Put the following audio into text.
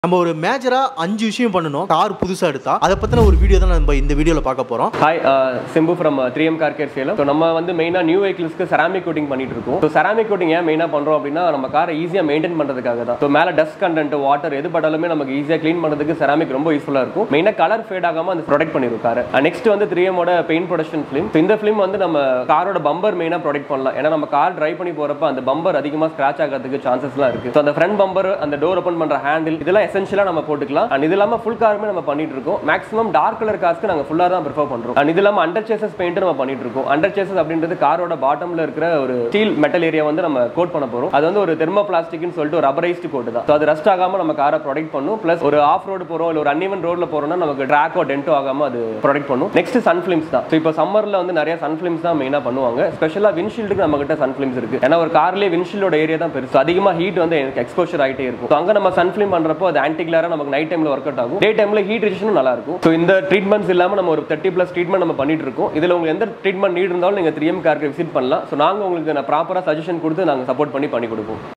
நம்ம ஒரு மேஜரா அஞ்சு விஷயம் பண்ணணும் கார் புதுசா எடுத்தா அதை பத்தின ஒரு வீடியோ தான் நம்ம இந்த வீடியோல பார்க்க போறோம் hi Simbu from three M car care Salem so நம்ம வந்து மெயினாக நியூ வெஹிக்கிள்ஸ்க்கு செராமிக் கோட்டிங் பண்ணிட்டு இருக்கோம் ஸோ செராமிக் கோட்டிங் ஏன் மெயினாக பண்ணுறோம் அப்படின்னா நம்ம காரை ஈஸியாக மெயின்டைன் பண்ணுறதுக்காக தான் ஸோ மேலே டஸ்ட் கண்டென்ட் வாட்டர் எது பட்டாலுமே நமக்கு ஈஸியாக க்ளீன் பண்ணுறதுக்கு செராமிக் ரொம்ப யூஸ்ஃபுல்லாக இருக்கும் மெயினாக கலர் ஃபேட் ஆகாமல் அந்த ப்ரொடெக்ட் பண்ணிடும் காரை நெக்ஸ்ட் வந்து த்ரீ எம்மோட பெயிண்ட் ப்ரொடக்ஷன் ஃபிலிம் ஸோ இந்த ஃபிலிம் வந்து நம்ம காரோட பம்பர் மெயினாக ப்ரொடெக்ட் பண்ணலாம் ஏன்னா நம்ம கார் டிரைவ் பண்ணி போகிறப்ப அந்த பம்பர் அதிகமாக ஸ்க்ராச் ஆகிறதுக்கு சான்சஸ்லாம் இருக்குது ஸோ அந்த ஃப்ரண்ட் பம்பர் அந்த டோர் ஓப்பன் பண்ணுற ஹேண்டில் இதெல்லாம் எசென்ஷியலாக நம்ம போட்டுக்கலாம் அண்ட் இது இல்லாமல் ஃபுல் காருமே நம்ம பண்ணிட்டு இருக்கோம் மேக்ஸிமம் டார்க் கலர் காஸ்க்கு நாங்கள் ஃபுல்லாக தான் ப்ரிஃபர் பண்ணுறோம் அண்ட் இது இல்லாமல் அண்டர் சேசஸ் பெயிண்ட் நம்ம பண்ணிட்டு இருக்கோம் அண்டர் சேசஸ் அப்படின்றது காரோட பாட்டம்ல இருக்கிற ஒரு ஸ்டீல் மெட்டல் ஏரியா வந்து நம்ம கோட் பண்ண போறோம் அது வந்து ஒரு தெர்மோ பிளாஸ்டிக்னு சொல்லிட்டு ஒரு ரப்பரைஸ்டு கோட் தான் ஸோ அது ரஸ்ட் ஆகாம நம்ம காரை ப்ரொடெக்ட் பண்ணும் ப்ளஸ் ஒரு ஆஃப் ரோடு போறோம் இல்லை ஒரு அன்இவன் ரோட்ல போறோம்னா நமக்கு ட்ராக்கோ டென்ட்டோ ஆகாம அது ப்ரொடெக்ட் பண்ணும் நெக்ஸ்ட் சன் ஃபிலிம்ஸ் தான் ஸோ இப்போ சம்மர்ல வந்து நிறைய சன் ஃபிலிம்ஸ் தான் மெயினாக பண்ணுவாங்க ஸ்பெஷலாக விண்ஷீல்டுக்கு நம்ம கிட்ட சன் ஃபிலிம்ஸ் இருக்கு ஏன்னா ஒரு கார்லேயே விண்ஷீல்டோட ஏரியா தான் பெருசு அதிகமாக ஹீட் வந்து எனக்கு எக்ஸ்போஷர் ஆகிட்டே இருக்கும் ஸோ அங்கே நம்ம சன் ஃபிலிம் பண்றப்போ அது ஆன்டி கிளாரா நமக்கு நைட் டைம்ல ஒர்க் அவுட் ஆகும் டே டைம்ல ஹீட் ரிஜெக்ஷனும் நல்லா இருக்கும் ஸோ இந்த ட்ரீட்மெண்ட்ஸ் இல்லாமல் நம்ம ஒரு தேர்ட்டி ப்ளஸ் ட்ரீட்மெண்ட் நம்ம பண்ணிட்டு இருக்கோம் இதில் உங்களுக்கு எந்த ட்ரீட்மெண்ட் நீட் இருந்தாலும் நீங்கள் த்ரீ எம் கார்க்கு விசிட் பண்ணலாம் ஸோ நாங்கள் உங்களுக்கு நான் ப்ராப்பராக சஜஷன் கொடுத்து நாங்கள் சப்போர்ட் பண்ணி பண்ணி கொடுப்போம்